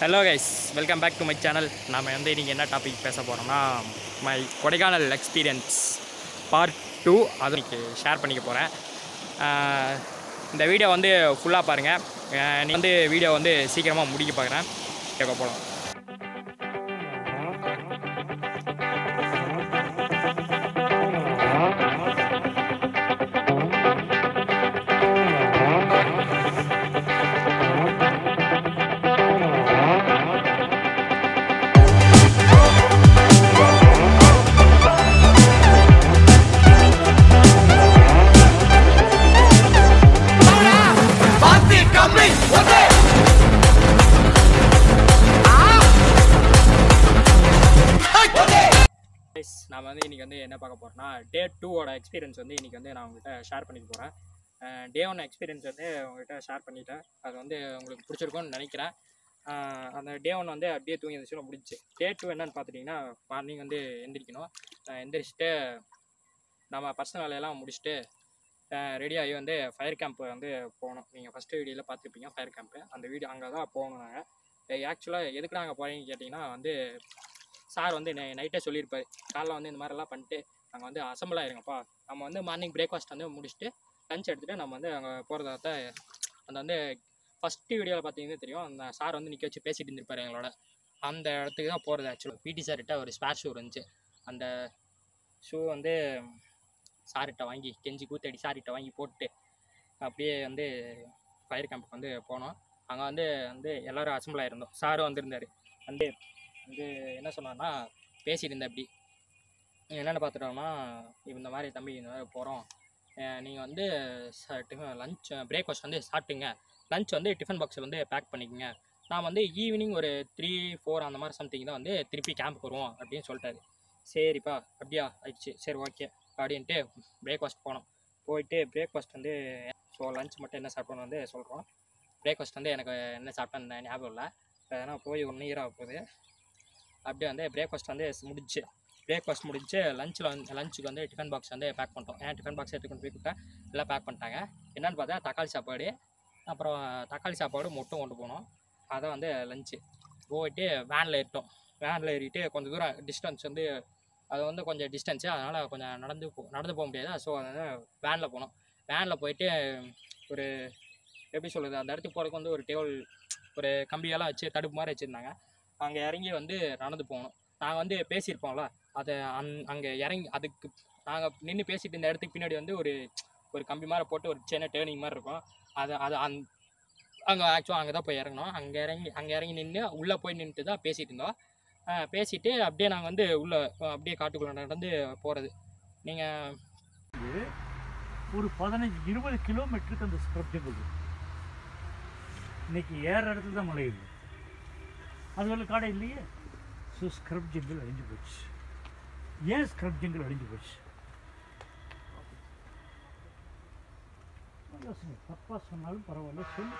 Hello guys welcome back to my channel நாம் வந்து இன்றைக்கி என்ன டாபிக் பேச போகிறோம்னா my Kodaikanal experience part two அதை இன்னைக்கு ஷேர் பண்ணிக்க போகிறேன் இந்த வீடியோ வந்து ஃபுல்லாக பாருங்கள் நீ வந்து வீடியோ வந்து சீக்கிரமாக முடிக்க பார்க்குறேன் கேட்க போகலாம் Party coming! Okay! கைஸ் நான் வந்து இன்றைக்கி வந்து என்ன பார்க்க போகிறேன்னா டே டூவோட எக்ஸ்பீரியன்ஸ் வந்து இன்றைக்கி வந்து நான் உங்கள்கிட்ட ஷேர் பண்ணிக்க போகிறேன் டே ஒன் எக்ஸ்பீரியன்ஸ் வந்து உங்கள்கிட்ட ஷேர் பண்ணிட்டேன் அது வந்து உங்களுக்கு பிடிச்சிருக்கும்னு நினைக்கிறேன் அஹ் அந்த டே ஒன் வந்து அப்படியே தூங்கி இருந்துச்சு முடிஞ்சுச்சு டே டூ என்னன்னு பார்த்துட்டிங்கன்னா மார்னிங் வந்து எந்திரிக்கணும் அஹ் எந்திரிச்சிட்டு நம்ம பர்சனல் வேலையெல்லாம் முடிச்சுட்டு ரெடி ஆகி வந்து ஃபயர் கேம்ப் வந்து போகணும் நீங்கள் ஃபஸ்ட்டு வீடியோவில் பார்த்துருப்பீங்க ஃபயர் கேம்ப்பு அந்த வீடியோ அங்கே தான் போகணும் நாங்கள் ஆக்சுவலாக எதுக்கு நாங்கள் போகிறீங்கன்னு கேட்டிங்கன்னா வந்து சார் வந்து நை நைட்டே சொல்லியிருப்பாரு காலைல வந்து இந்த மாதிரிலாம் பண்ணிட்டு நாங்கள் வந்து அசம்பிள் ஆயிருங்கப்பா நம்ம வந்து மார்னிங் பிரேக்ஃபாஸ்ட் வந்து முடிச்சுட்டு லஞ்ச் எடுத்துகிட்டு நம்ம வந்து அங்கே போகிறதா தான் அந்த வந்து ஃபஸ்ட்டு வீடியோவில் பார்த்தீங்கன்னா தெரியும் அந்த சார் வந்து நிற்க வச்சு பேசிட்டு இருந்திருப்பாரு எங்களோட அந்த இடத்துக்கு தான் போகிறது ஆக்சுவலாக பிடி சார்கிட்ட ஒரு ஸ்பேர் ஷூ இருந்துச்சு அந்த ஷூ வந்து சார்கிட்ட வாங்கி கெஞ்சி கூத்தடி சார்கிட்ட வாங்கி போட்டு அப்படியே வந்து ஃபயர் கேம்புக்கு வந்து போனோம் அங்கே வந்து வந்து எல்லோரும் அசம்பிள் ஆயிருந்தோம் சாரும் வந்திருந்தார் வந்து வந்து என்ன சொன்னார்னா பேசிட்டு இருந்தேன் அப்படி என்னென்னு பார்த்துட்டோம்னா இந்த மாதிரி தம்பி இந்த மாதிரி போகிறோம் நீங்கள் வந்து லஞ்ச் பிரேக்ஃபாஸ்ட் வந்து சாப்பிட்டுங்க லஞ்ச் வந்து டிஃபன் பாக்ஸில் வந்து பேக் பண்ணிக்கோங்க நான் வந்து ஈவினிங் ஒரு த்ரீ ஃபோர் அந்த மாதிரி சம்திங் தான் வந்து திருப்பி கேம்ப் வருவோம் அப்படின்னு சொல்லிட்டாரு சரிப்பா அப்படியா ஆயிடுச்சு சரி ஓகே அப்படின்ட்டு பிரேக்ஃபாஸ்ட் போனோம் போயிட்டு பிரேக்ஃபாஸ்ட் வந்து ஸோ லஞ்ச் மட்டும் என்ன சாப்பிட்டோன்னு வந்து சொல்கிறோம் பிரேக்ஃபாஸ்ட் வந்து எனக்கு என்ன சாப்பிட்டேன்னு ஞாபகம் இல்லை ஏன்னா போய் ஒன் இயர் ஆக போகுது அப்படியே வந்து பிரேக்ஃபாஸ்ட் வந்து முடிஞ்சு பிரேக்ஃபாஸ்ட் முடிஞ்சு லஞ்சில் வந்து லஞ்சுக்கு வந்து டிஃபன் பாக்ஸ் வந்து பேக் பண்ணிட்டோம் ஏன் டிஃபன் பாக்ஸ் எடுத்துக்கொண்டு போய் கொடுத்தேன் எல்லாம் பேக் பண்ணிட்டாங்க என்னென்னு பார்த்தா தக்காளி சாப்பாடு அப்புறம் தக்காளி சாப்பாடு முட்டும் கொண்டு போனோம் அதை வந்து லஞ்சு போயிட்டு வேனில் ஏறிட்டோம் வேனில் ஏறிட்டு கொஞ்சம் தூரம் டிஸ்டன்ஸ் வந்து அது வந்து கொஞ்சம் டிஸ்டன்ஸு அதனால் கொஞ்சம் நடந்து போ நடந்து போக முடியாது ஸோ அதனால் வேனில் போனோம் வேனில் போயிட்டு ஒரு எப்படி சொல்கிறது அந்த இடத்துக்கு போகிறதுக்கு வந்து ஒரு டேபிள் ஒரு கம்பியெல்லாம் வச்சு தடுப்பு மாதிரி வச்சுருந்தாங்க அங்கே இறங்கி வந்து நடந்து போகணும் நாங்கள் வந்து பேசியிருப்போம்ல அதை அந் அங்கே இறங்கி அதுக்கு நாங்கள் நின்று பேசிட்டு இருந்த இடத்துக்கு பின்னாடி வந்து ஒரு ஒரு கம்பி மாதிரி போட்டு ஒரு சின்ன டேர்னிங் மாதிரி இருக்கும் அதை அது அந் அங்கே ஆக்சுவலாக அங்கே தான் போய் இறங்கணும் அங்கே இறங்கி அங்கே இறங்கி நின்று உள்ளே போய் நின்றுட்டு தான் பேசிகிட்டு இருந்தோம் அஹ் பேசிட்டு அப்படியே நாங்கள் வந்து உள்ளே அப்படியே காட்டுக்குள்ளே நடந்து போகிறது நீங்கள் ஒரு பதினஞ்சு இருபது கிலோமீட்டருக்கு அந்த ஸ்க்ரப் ஜங்கிள் இருக்கு. இன்னைக்கு ஏற இடத்துல தான் மழை இல்லை அதுவரை காடை இல்லையே ஸோ ஸ்க்ரப் ஜங்கிள் அழிஞ்சு போச்சு ஏன் ஸ்க்ரப் ஜங்கிள் அழிஞ்சு போச்சு யோசனை தப்பாக சொன்னாலும் பரவாயில்ல சொல்லி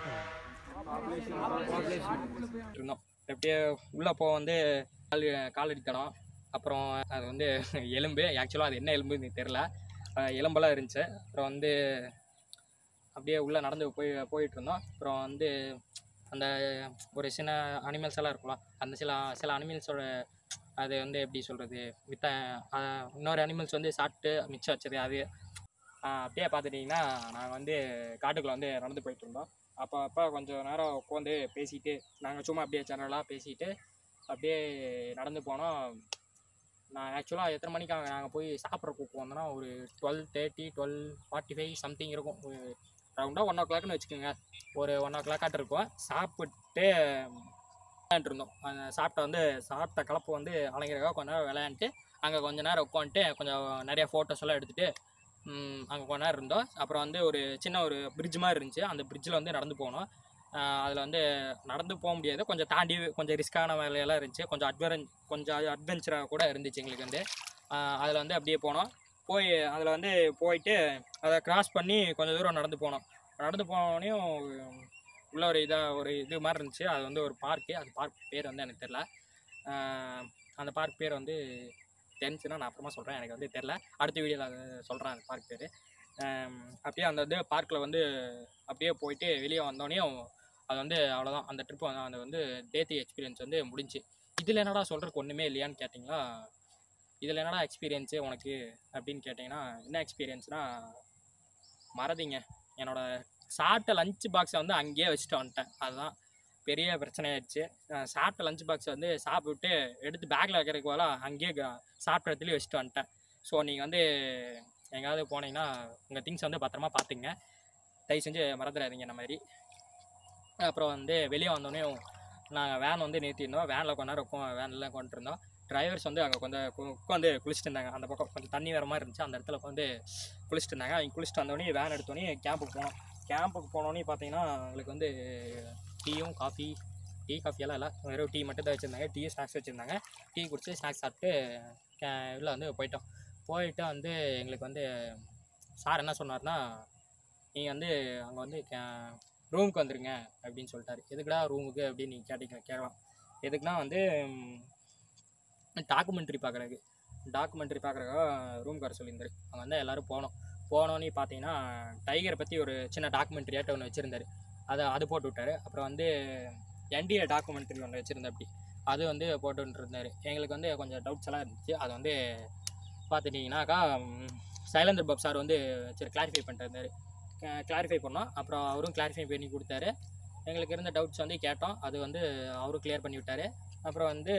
இருந்தோம் அப்படியே உள்ளே போக வந்து கால் காலடித்தனம் அப்புறம் அது வந்து எலும்பு ஆக்சுவலாக அது என்ன எலும்புன்னு எனக்கு தெரில அஹ் எலும்பெல்லாம் இருந்துச்சு அப்புறம் வந்து அப்படியே உள்ளே நடந்து போய் போயிட்டு இருந்தோம் அப்புறம் வந்து அந்த ஒரு சின்ன அனிமல்ஸ் எல்லாம் இருக்கும்ல அந்த சில சில அனிமல்ஸோட அது வந்து எப்படி சொல்கிறது வித்த அஹ் இன்னொரு அனிமல்ஸ் வந்து சாப்பிட்டு மிச்சம் வச்சது அது அஹ் அப்படியே பார்த்துட்டிங்கன்னா நாங்கள் வந்து காட்டுக்குள்ளே வந்து நடந்து போயிட்டு இருந்தோம் அப்போ அப்போ கொஞ்சம் நேரம் உட்காந்து பேசிட்டு நாங்கள் சும்மா அப்படியே ஜெனரலாக பேசிட்டு அப்படியே நடந்து போனோம் நான் ஆக்சுவலாக எத்தனை மணிக்கு நாங்கள் போய் சாப்பிட்றக்கு வந்தோன்னா ஒரு twelve thirty twelve forty five something இருக்கும் ஒரு ரவுண்டாக ஒன் ஓ கிளாக்னு வச்சுக்கோங்க ஒரு ஒன் ஓ கிளாக்காட்டு இருக்கும் சாப்பிட்டு விளையாண்டுட்டு இருந்தோம் அந்த சாப்பிட்ட வந்து சாப்பிட்ட கலப்பு வந்து அலங்கிறக்காக கொஞ்ச நேரம் விளையாண்டுட்டு அங்கே கொஞ்ச நேரம் உட்காந்துட்டு கொஞ்சம் நிறைய ஃபோட்டோஸ் எல்லாம் எடுத்துகிட்டு அங்கே கொஞ்ச நேரம் இருந்தோம் அப்புறம் வந்து ஒரு சின்ன ஒரு பிரிட்ஜ் மாதிரி இருந்துச்சு அந்த பிரிட்ஜில் வந்து நடந்து போனோம் அதில் வந்து நடந்து போக முடியாது கொஞ்சம் தாண்டி கொஞ்சம் ரிஸ்க்கான வேலையெல்லாம் இருந்துச்சு கொஞ்சம் அட்வென் கொஞ்சம் அட்வென்ச்சராக கூட இருந்துச்சு எங்களுக்கு வந்து அதில் வந்து அப்படியே போனோம் போய் அதில் வந்து போயிட்டு அதை கிராஸ் பண்ணி கொஞ்சம் தூரம் நடந்து போனோம் நடந்து போனோடனையும் உள்ள ஒரு இதாக ஒரு இது மாதிரி இருந்துச்சு அது வந்து ஒரு பார்க்கு அது பார்க் பேர் வந்து எனக்கு தெரில அந்த பார்க் பேர் வந்து தெரிஞ்சுன்னா நான் அப்புறமா சொல்கிறேன் எனக்கு வந்து தெரில அடுத்த வீடியோவில் அது சொல்கிறேன் அந்த பார்க் பேர் அப்படியே அந்த இது பார்க்கில் வந்து அப்படியே போயிட்டு வெளியே வந்தோடனையும் அது வந்து அவ்வளோதான் அந்த ட்ரிப் வந்து அந்த வந்து டே த்ரீ எக்ஸ்பீரியன்ஸ் வந்து முடிஞ்சு இதில் என்னடா சொல்கிறதுக்கு ஒன்றுமே இல்லையான்னு கேட்டிங்களா இதில் என்னடா எக்ஸ்பீரியன்ஸு உனக்கு அப்படின்னு கேட்டிங்கன்னா என்ன எக்ஸ்பீரியன்ஸ்னால் மறதிங்க என்னோட சாப்பிட்ட லஞ்ச் பாக்ஸை வந்து அங்கேயே வச்சுட்டு வந்துட்டேன் அதுதான் பெரிய பிரச்சனையாயிடுச்சு அஹ் சாப்பிட்ட லஞ்ச் பாக்ஸை வந்து சாப்பிட்டு எடுத்து பேக்கில் வைக்கிறதுக்கு போல அங்கேயே க- சாப்பிட்ட இடத்துலயே வச்சுட்டு வந்துட்டேன் ஸோ நீங்கள் வந்து எங்கேயாவது போனீங்கன்னா உங்கள் திங்ஸ் வந்து பத்திரமா பார்த்துங்க தயவு செஞ்சு மறந்துடாதீங்க இந்த மாதிரி அப்புறம் வந்து வெளியே வந்தோடனே நாங்கள் வேன் வந்து நிறுத்தியிருந்தோம் வேனில் கொஞ்ச நேரம் உட்கா வேனில் உட்காந்துருந்தோம் டிரைவர்ஸ் வந்து அங்கே கொஞ்சம் கு- உட்காந்து குளிச்சுட்டு இருந்தாங்க அந்த பக்கம் கொஞ்சம் தண்ணி வர மாதிரி இருந்துச்சு அந்த இடத்துல வந்து குளிச்சுட்டு இருந்தாங்க அவங்க குளிச்சுட்டு வந்தோடனே வேன் எடுத்தோடனே கேம்புக்கு போனோம் கேம்புக்கு போனோடனே பார்த்தீங்கன்னா எங்களுக்கு வந்து டீயும் காஃபி டீ காஃபியெல்லாம் இல்லை வெறும் டீ மட்டும் தான் வச்சுருந்தாங்க டீ ஸ்நாக்ஸ் வச்சுருந்தாங்க டீ குடிச்சு ஸ்நாக்ஸ் சாப்பிட்டு உள்ளே வந்து போயிட்டோம் போயிட்டு வந்து எங்களுக்கு வந்து சார் என்ன சொன்னார்னா நீங்கள் வந்து அங்கே வந்து ரூமுக்கு வந்துருங்க அப்படின்னு சொல்லிட்டாரு எதுக்குடா ரூமுக்கு அப்படின்னு நீங்கள் கேட்டீங்க கேட்கலாம் எதுக்குன்னா வந்து டாக்குமெண்ட்ரி பார்க்குறதுக்கு டாக்குமெண்ட்ரி பார்க்குறக்காக ரூம் வர சொல்லியிருந்தாரு அங்கே வந்து எல்லோரும் போனோம் போனோன்னே பார்த்தீங்கன்னா டைகரை பற்றி ஒரு சின்ன டாக்குமெண்ட்ரியாட்ட ஒன்று வச்சுருந்தாரு அதை அது போட்டு விட்டாரு அப்புறம் வந்து என்டிஏ டாக்குமெண்ட்ரி ஒன்று வச்சுருந்தேன் அப்படி அது வந்து போட்டுட்டு இருந்தார் எங்களுக்கு வந்து கொஞ்சம் டவுட்ஸ் எல்லாம் இருந்துச்சு அது வந்து பார்த்துட்டிங்கனாக்கா சைலேந்தர் பாப் சார் வந்து சரி கிளாரிஃபை பண்ணிட்டு இருந்தார் கிளாரிஃபை பண்ணோம் அப்புறம் அவரும் கிளாரிஃபை பண்ணி கொடுத்தாரு எங்களுக்கு இருந்த டவுட்ஸ் வந்து கேட்டோம் அது வந்து அவரும் கிளியர் பண்ணி விட்டார் அப்புறம் வந்து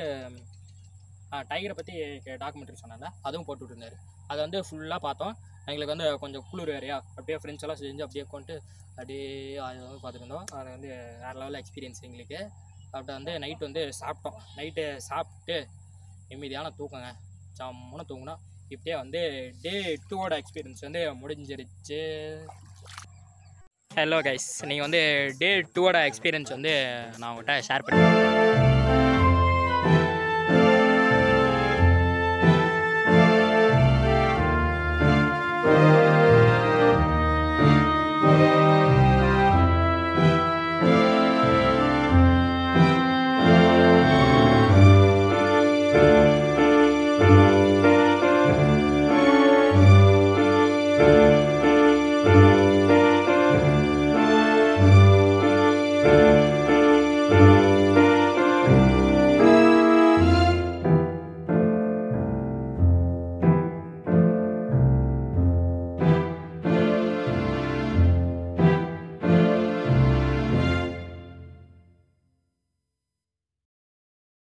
டைகரை பற்றி டாக்குமெண்ட்ரி சொன்னாங்க அதுவும் போட்டு விட்டுருந்தாரு அதை வந்து ஃபுல்லாக பார்த்தோம் எங்களுக்கு வந்து கொஞ்சம் குளிர் வேறையா அப்படியே ஃப்ரெண்ட்ஸ் எல்லாம் செஞ்சு அப்படியே உட்காந்துட்டு அப்படியே அதை வந்து பார்த்துட்டு இருந்தோம் அது வந்து வேறு லெவலில் எக்ஸ்பீரியன்ஸ் எங்களுக்கு அப்படி வந்து நைட் வந்து சாப்பிட்டோம் நைட்டு சாப்பிட்டு நிம்மதியான தூக்கங்க சம்முன்னு தூங்கினோம் இப்படியே வந்து டே டூவோட எக்ஸ்பீரியன்ஸ் வந்து முடிஞ்சிருச்சு ஹலோ கைஸ் நீங்கள் வந்து டே டூவோட எக்ஸ்பீரியன்ஸ் வந்து நான் உங்கள்கிட்ட ஷேர் பண்ணி